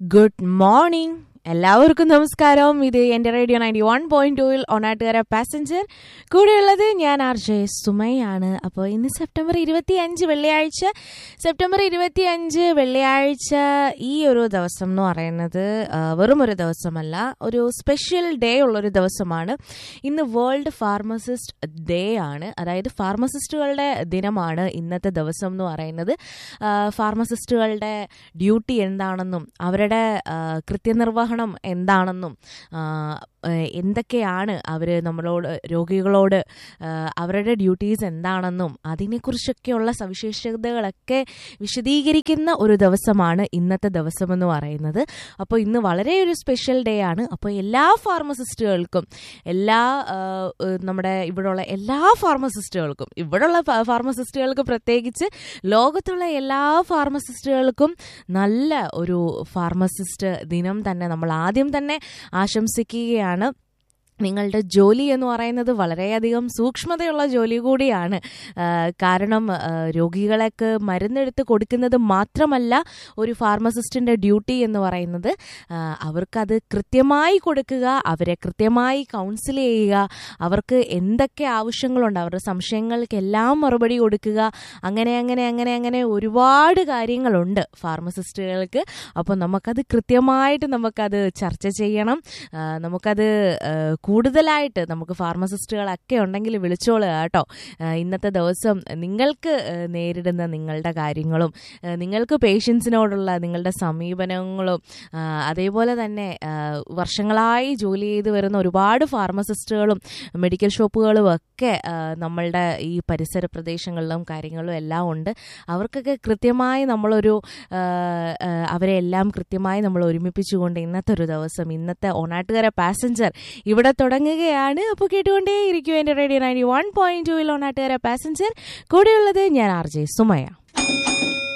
good morning എല്ലാവർക്കും നമസ്കാരം ഇത് എൻ്റെ റേഡിയോ നയൻറ്റി വൺ പോയിന്റ് ടൂവിൽ ഒണാട്ടുകാര പാസഞ്ചർ കൂടെയുള്ളത് ഞാൻ ആർ ജെ സുമയാണ് അപ്പോൾ ഇന്ന് സെപ്റ്റംബർ ഇരുപത്തി അഞ്ച് വെള്ളിയാഴ്ച സെപ്റ്റംബർ ഇരുപത്തി അഞ്ച് വെള്ളിയാഴ്ച ഈ ഒരു ദിവസം എന്ന് പറയുന്നത് ആ, വെറും ഒരു ദിവസമല്ല ഒരു സ്പെഷ്യൽ ഡേ ഉള്ളൊരു ദിവസമാണ് ഇന്ന് വേൾഡ് ഫാർമസിസ്റ്റ് ഡേ ആണ് അതായത് ഫാർമസിസ്റ്റുകളുടെ ദിനമാണ് ഇന്നത്തെ ദിവസം എന്ന് പറയുന്നത് ആ, ഫാർമസിസ്റ്റുകളുടെ ഡ്യൂട്ടി എന്താണെന്നും അവരുടെ ആ, കൃത്യനിർവഹണം എന്താണെന്നും ആ, ആ, എന്തൊക്കെയാണ് അവർ നമ്മളോട് രോഗികളോട് ആ, അവരുടെ ഡ്യൂട്ടീസ് എന്താണെന്നും അതിനെക്കുറിച്ചൊക്കെയുള്ള സവിശേഷതകളൊക്കെ വിശദീകരിക്കുന്ന ഒരു ദിവസമാണ് ഇന്നത്തെ ദിവസം എന്ന് പറയുന്നത് അപ്പോൾ ഇന്ന് വളരെ ഒരു സ്പെഷ്യൽ ഡേ ആണ് അപ്പോൾ എല്ലാ ഫാർമസിസ്റ്റുകൾക്കും എല്ലാ ആ, ഏഹ്, നമ്മുടെ ഇവിടെയുള്ള എല്ലാ ഫാർമസിസ്റ്റുകൾക്കും ഇവിടെയുള്ള ഫ- ഫാർമസിസ്റ്റുകൾക്ക് പ്രത്യേകിച്ച് ലോകത്തുള്ള എല്ലാ ഫാർമസിസ്റ്റുകൾക്കും നല്ല ഒരു ഫാർമസിസ്റ്റ് ദിനം തന്നെ നമ്മൾ ആദ്യം തന്നെ ആശംസിക്കുകയാണ് നിങ്ങളുടെ ജോലി എന്ന് പറയുന്നത് വളരെയധികം സൂക്ഷ്മതയുള്ള ജോലി കൂടിയാണ് ആ, കാരണം ആ, രോഗികളെക്ക് മരുന്നെടുത്ത് കൊടുക്കുന്നത് മാത്രമല്ല ഒരു ഫാർമസിസ്റ്റിൻ്റെ ഡ്യൂട്ടി എന്ന് പറയുന്നത് ആ, അവർക്കത് കൃത്യമായി കൊടുക്കുക അവരെ കൃത്യമായി കൗൺസിൽ ചെയ്യുക അവർക്ക് എന്തൊക്കെ ആവശ്യങ്ങളുണ്ട് അവരുടെ സംശയങ്ങൾക്കെല്ലാം മറുപടി കൊടുക്കുക അങ്ങനെ അങ്ങനെ അങ്ങനെ അങ്ങനെ ഒരുപാട് കാര്യങ്ങളുണ്ട് ഫാർമസിസ്റ്റുകൾക്ക് അപ്പോൾ നമുക്കത് കൃത്യമായിട്ട് നമുക്കത് ചർച്ച ചെയ്യണം ആ, നമുക്കത് ആ, കൂടുതലായിട്ട് നമുക്ക് ഫാർമസിസ്റ്റുകളൊക്കെ ഉണ്ടെങ്കിൽ വിളിച്ചോളുക കേട്ടോ ആ, ഇന്നത്തെ ദിവസം നിങ്ങൾക്ക് ആ, നേരിടുന്ന നിങ്ങളുടെ കാര്യങ്ങളും ആ, നിങ്ങൾക്ക് പേഷ്യൻസിനോടുള്ള നിങ്ങളുടെ സമീപനങ്ങളും ആ, അതേപോലെ തന്നെ ആ, വർഷങ്ങളായി ജോലി ചെയ്ത് വരുന്ന ഒരുപാട് ഫാർമസിസ്റ്റുകളും മെഡിക്കൽ ഷോപ്പുകളും ഒക്കെ ആ, നമ്മളുടെ ഈ പരിസര പ്രദേശങ്ങളിലും കാര്യങ്ങളും എല്ലാം ഉണ്ട് അവർക്കൊക്കെ കൃത്യമായി നമ്മളൊരു ആ, ആ, അവരെ എല്ലാം കൃത്യമായി നമ്മൾ ഒരുമിപ്പിച്ചുകൊണ്ട് ഇന്നത്തെ ഒരു ദിവസം ഇന്നത്തെ ഓണാട്ടുകര പാസഞ്ചർ ഇവിടെ തുടങ്ങുകയാണ് അപ്പോൾ കേട്ടുകൊണ്ടേ ഇരിക്കും എൻ്റെ റേഡിയോ നയൻറ്റി വൺ പോയിന്റ് ടൂവിൽ ഓണാട്ടുകര പാസഞ്ചർ കൂടെയുള്ളത് ഞാൻ ആർ ജെ സുമയ